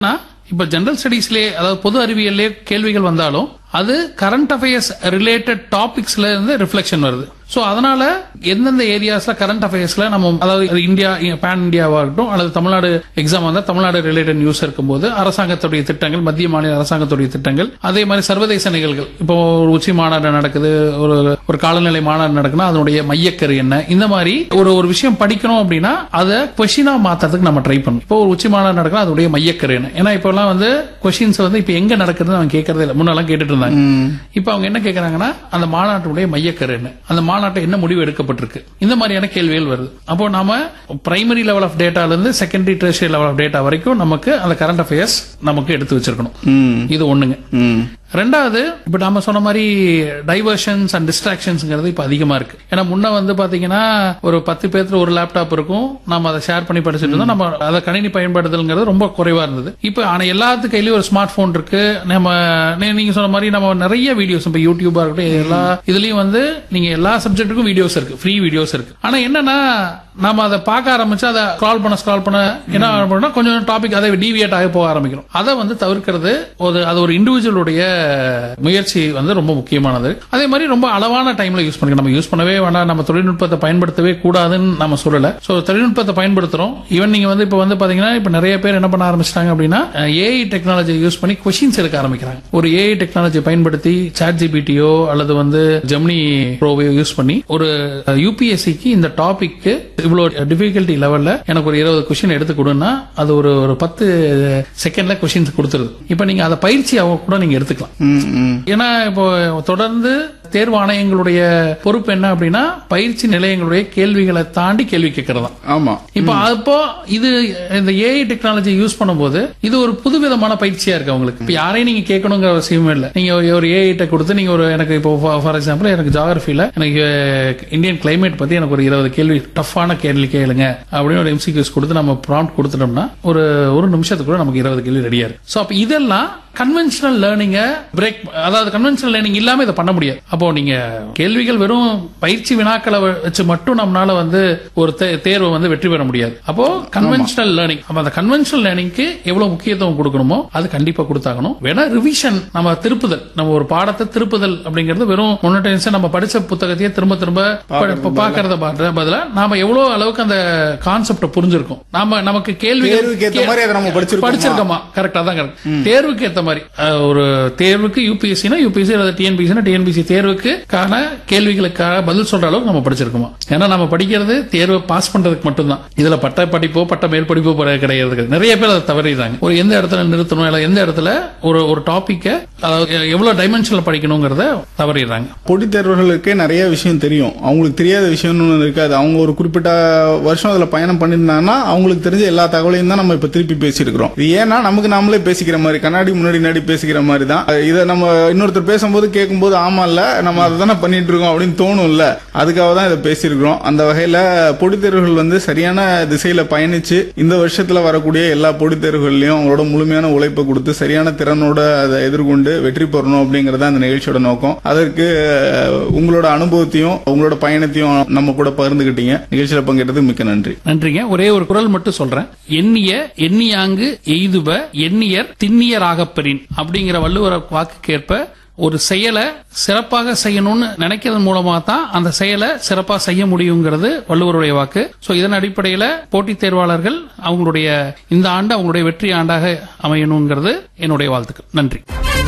இப்ப ஜெனரல் ஸ்டடீஸ்லயே அதாவது பொது அறிவியல்லே கேள்விகள் வந்தாலும் அது கரண்ட் அஃபேர்ஸ் ரிலேட்டட் டாபிக்ஸ்ல இருந்து ரிஃப்ளெக்ஷன் வருது சோ அதனால எந்தெந்த ஏரியாஸ்ல கரண்ட் அஃபேர்ஸ்ல நம்ம அதாவது இந்தியா பேன் இந்தியாவாகட்டும் அல்லது தமிழ்நாடு எக்ஸாம் வந்தா தமிழ்நாடு ரிலேட்டட் நியூஸ் இருக்கும்போது அரசாங்கத்துடைய திட்டங்கள் மத்திய மாநில அரசாங்கத்துடைய திட்டங்கள் அதே மாதிரி சர்வதேச நிகழ்வுகள் இப்போ ஒரு உச்சி மாநாடு நடக்குது ஒரு ஒரு காலநிலை மாநாடு நடக்குன்னா அதனுடைய மையக்கரு என்ன இந்த மாதிரி ஒரு ஒரு விஷயம் படிக்கணும் அப்படின்னா அதை கொஷினா மாத்துறதுக்கு நம்ம ட்ரை பண்ணணும் இப்போ ஒரு உச்சி மாநாடு நடக்குன்னா அதனுடைய மையக்கரு என்ன ஏன்னா இப்போ எல்லாம் வந்து கொஷின்ஸ் வந்து இப்போ எங்க நடக்குதுன்னு அவங்க கேட்கறதே இல்லை முன்னெல்லாம் கேட்டுட்டு இருந்தாங்க இப்போ அவங்க என்ன கேக்குறாங்கன்னா அந்த மாநாட்டுடைய மையக்கரு என்ன அந்த மாநாட்டை என்ன முடிவு எடுக்கப்பட்டிருக்கு இந்த மாதிரியான கேள்விகள் வருது அப்போ நாம பிரைமரி லெவல் ஆஃப் டேட்டால இருந்து secondary treasury level of data வரைக்கும் நமக்கு அந்த கரண்ட் அஃபேர்ஸ் நமக்கு எடுத்து வச்சிருக்கணும் ம் இது ஒண்ணுங்க ம் ரெண்டாவது இப்ப நாம சொன்ன மாதிரி டைவர்ஷன்ஸ் அண்ட் டிஸ்ட்ராக்ஷன்ஸ்ங்கிறது இப்ப அதிகமா இருக்கு ஏன்னா முன்ன வந்து பாத்தீங்கன்னா ஒரு பத்து பேர்த்துல ஒரு லேப்டாப் இருக்கும் நம்ம அதை ஷேர் பண்ணி படிச்சுட்டு இருந்தோம் நம்ம அதை கணினி பயன்படுத்துதல்ங்கிறது ரொம்ப குறைவா இருந்தது இப்ப ஆனா எல்லாத்து கையிலயும் ஒரு ஸ்மார்ட் போன் இருக்கு நம்ம நீ- நீங்க சொன்ன மாதிரி நம்ம நிறைய வீடியோஸ் இப்ப யூடியூபா இருக்கட்டும் எல்லா இதுலயும் வந்து நீங்க எல்லா சப்ஜெக்ட்டுக்கும் வீடியோஸ் இருக்கு ஃப்ரீ வீடியோஸ் இருக்கு ஆனா என்னன்னா நாம அதை பார்க்க ஆரம்பிச்சு அதை ஸ்க்ரால் பண்ண ஸ்க்ரால் பண்ண என்ன பண்ணா கொஞ்சம் டாபிக் அதை டிவியேட் ஆகி போக ஆரம்பிக்கிறோம் அதை வந்து தவிர்க்கிறது ஒரு அது ஒரு இண்டிவிஜுவலுடைய முயற்சி வந்து ரொம்ப முக்கியமானது அதே மாதிரி ரொம்ப அளவான டைம்ல யூஸ் பண்ணிக்கணும் நம்ம யூஸ் பண்ணவே வேண்டாம் நம்ம தொழில்நுட்பத்தை பயன்படுத்தவே கூடாதுன்னு நம்ம சொல்லல சோ தொழில்நுட்பத்தை பயன்படுத்துறோம் ஈவன் நீங்க வந்து இப்ப வந்து பாத்தீங்கன்னா இப்ப நிறைய பேர் என்ன பண்ண ஆரம்பிச்சிட்டாங்க அப்படின்னா ஏஐ டெக்னாலஜி யூஸ் பண்ணி கொஷின்ஸ் எடுக்க ஆரம்பிக்கிறாங்க ஒரு ஏஐ டெக்னாலஜி பயன்படுத்தி சாட் ஜிபிடியோ அல்லது வந்து ஜெமினி ப்ரோவையோ யூஸ் பண்ணி ஒரு யூபிஎஸ்சிக்கு இந்த டாபிக்கு இவ்வளவு டிஃபிகல்ட்டி லெவல்ல எனக்கு ஒரு இருபது கொஸ்டின் எடுத்து கொடுன்னா அது ஒரு ஒரு பத்து செகண்ட்ல கொஸ்டின்ஸ் கொடுத்துருது இப்ப நீங்க அதை பயிற்சியாக கூட நீங்க எடுத்துக்கலாம் ம் ம் ஏன்னா இப்போ தொடர்ந்து தேர்வு ஆணையங்களுடைய பொறுப்பு என்ன அப்படின்னா பயிற்சி நிலையங்களுடைய கேள்விகளை தாண்டி கேள்வி கேட்கறது தான் ஆமா இப்போ அப்போ இது இந்த ஏஐ டெக்னாலஜி யூஸ் பண்ணும்போது இது ஒரு புதுவிதமான பயிற்சியா இருக்கு அவங்களுக்கு இப்ப யாரையும் நீங்க கேட்கணுங்கிற அவசியமே இல்லை நீங்க ஒரு ஏஐ டெக் கொடுத்து நீங்க ஒரு எனக்கு இப்போ ஃபார் எக்ஸாம்பிள் எனக்கு ஜாகிரபில எனக்கு இந்தியன் கிளைமேட் பத்தி எனக்கு ஒரு இருபது கேள்வி டஃப்பான கேள்வி கேளுங்க அப்படின்னு ஒரு எம்சிக்யூஸ் கொடுத்து நம்ம ப்ராம்ப்ட் கொடுத்துட்டோம்னா ஒரு ஒரு நிமிஷத்துக்குள்ள நமக்கு இருபது கேள்வி ரெடியா இருக்கு சோ அப்ப இதெல்லாம் கன்வென்ஷனல் லேர்னிங்க பிரேக் அதாவது கன்வென்ஷனல் லேர்னிங் இல்லாம இதை பண்ண முடியாது அப்போ நீங்க கேள்விகள் வெறும் பயிற்சி வினாக்களை வச்சு மட்டும் நம்மளால வந்து ஒரு தே- தேர்வை வந்து வெற்றி பெற முடியாது அப்போ கன்வென்ஷனல் லேர்னிங் அப்ப அந்த கன்வென்ஷனல் லேர்னிங்க்கு எவ்வளவு முக்கியத்துவம் கொடுக்கணுமோ அது கண்டிப்பா கொடுத்தாகணும் வேணா ரிவிஷன் நம்ம திருப்புதல் நம்ம ஒரு பாடத்தை திருப்புதல் அப்படிங்கிறது வெறும் முன்னோட்டன்ஸ் நம்ம படிச்ச புத்தகத்தையே திரும்ப திரும்ப ப- பாக்குறத பாக்குறத பதிலா நாம எவ்வளவு அளவுக்கு அந்த கான்செப்ட புரிஞ்சிருக்கோம் நாம நமக்கு கேள்விகள் தேர்வுக்கு ஏத்த மாதிரி அதை நம்ம படிச்சிருக்கோமா? படிச்சிருக்கோமா கரெக்டா தான் கரெக்ட் தேர்வுக்கு ஏத்த மாதிரி அஹ், ஒரு தேர்வுக்கு யூபிஎஸ்சினா யூபிஎஸ்சி அல்லது டிஎன்பிசினா டிஎன்பிசி தேர்வுக்கு கான கேள்விகளுக்காக பதில் சொல்ற அளவுக்கு நம்ம படிச்சிருக்கோமா ஏன்னா நம்ம படிக்கிறது தேர்வை பாஸ் பண்றதுக்கு மட்டும்தான் இதுல பட்ட படிப்போ பட்ட மேல் படிப்போ போற கிடையாது கிடையாது. நிறைய பேர் அதை தவறிடுறாங்க ஒரு எந்த இடத்துல நிறுத்தணும் இல்ல எந்த இடத்துல ஒரு ஒரு டாபிக்க அதாவது எவ்வளவு டைமென்ஷன்ல படிக்கணுங்கிறத தவறிடுறாங்க போட்டித் தேர்வர்களுக்கே நிறைய விஷயம் தெரியும் அவங்களுக்கு தெரியாத விஷயம்னு ஒண்ணு இருக்காது அவங்க ஒரு குறிப்பிட்ட வருஷம் அதுல பயணம் பண்ணியிருந்தாங்கன்னா அவங்களுக்கு தெரிஞ்ச எல்லா தகவலையும் தான் நம்ம இப்ப திருப்பி பேசியிருக்கிறோம் இது ஏன்னா நமக்கு நாமளே பேசிக்கிற மாதிரி கண்ணாடி முன்னாடி முன்னாடி பேசிக்கிற மாதிரி தான் இதை நம்ம இன்னொருத்தர் பேசும்போது கேட்கும்போது ஆமா இல்ல நம்ம அதை தானே பண்ணிட்டு இருக்கோம் அப்படின்னு தோணும்ல அதுக்காக தான் இதை பேசியிருக்கிறோம் அந்த வகையில போட்டித் தேர்வுகள் வந்து சரியான திசையில பயணிச்சு இந்த வருஷத்துல வரக்கூடிய எல்லா போட்டித் தேர்வுகள்லயும் அவங்களோட முழுமையான உழைப்பை கொடுத்து சரியான திறனோட அதை எதிர்கொண்டு வெற்றி பெறணும் அப்படிங்கறது அந்த நிகழ்ச்சியோட நோக்கம் அதற்கு அஹ், உங்களோட அனுபவத்தையும் உங்களோட பயணத்தையும் நம்ம கூட பகிர்ந்துகிட்டீங்க நிகழ்ச்சியில பங்கேற்றதுக்கு மிக்க நன்றி நன்றிங்க ஒரே ஒரு குரல் மட்டும் சொல்றேன் எண்ணிய எண்ணியாங்கு எய்துவ எண்ணியர் திண்ணியராகப் பெறின் அப்படிங்கிற வள்ளுவர வாக்குக்கேற்ப ஒரு செயலை சிறப்பாக செய்யணும்னு நினைக்கிறதன் மூலமா தான் அந்த செயலை சிறப்பா செய்ய முடியுங்கிறது வள்ளுவருடைய வாக்கு சோ இதன் அடிப்படையில போட்டித் தேர்வாளர்கள் அவங்களுடைய இந்த ஆண்டு அவங்களுடைய வெற்றி ஆண்டாக அமையணுங்கிறது என்னுடைய வாழ்த்துக்கள் நன்றி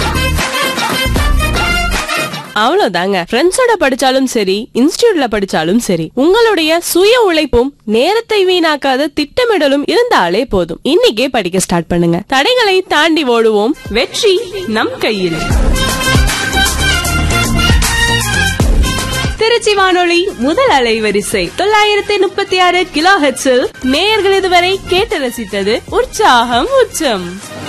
அவ்வளவுதாங்க ஃப்ரெண்ட்ஸோட படிச்சாலும் சரி இன்ஸ்டிடியூட்ல படிச்சாலும் சரி உங்களுடைய சுய உழைப்பும் நேரத்தை வீணாக்காத திட்டமிடலும் இருந்தாலே போதும் இன்னைக்கே படிக்க ஸ்டார்ட் பண்ணுங்க தடைகளை தாண்டி ஓடுவோம் வெற்றி நம் கையில் திருச்சி வானொலி முதல் அலைவரிசை தொள்ளாயிரத்தி முப்பத்தி ஆறு கிலோ ஹெச்சில் நேயர்கள் இதுவரை கேட்டு ரசித்தது உற்சாகம் உச்சம்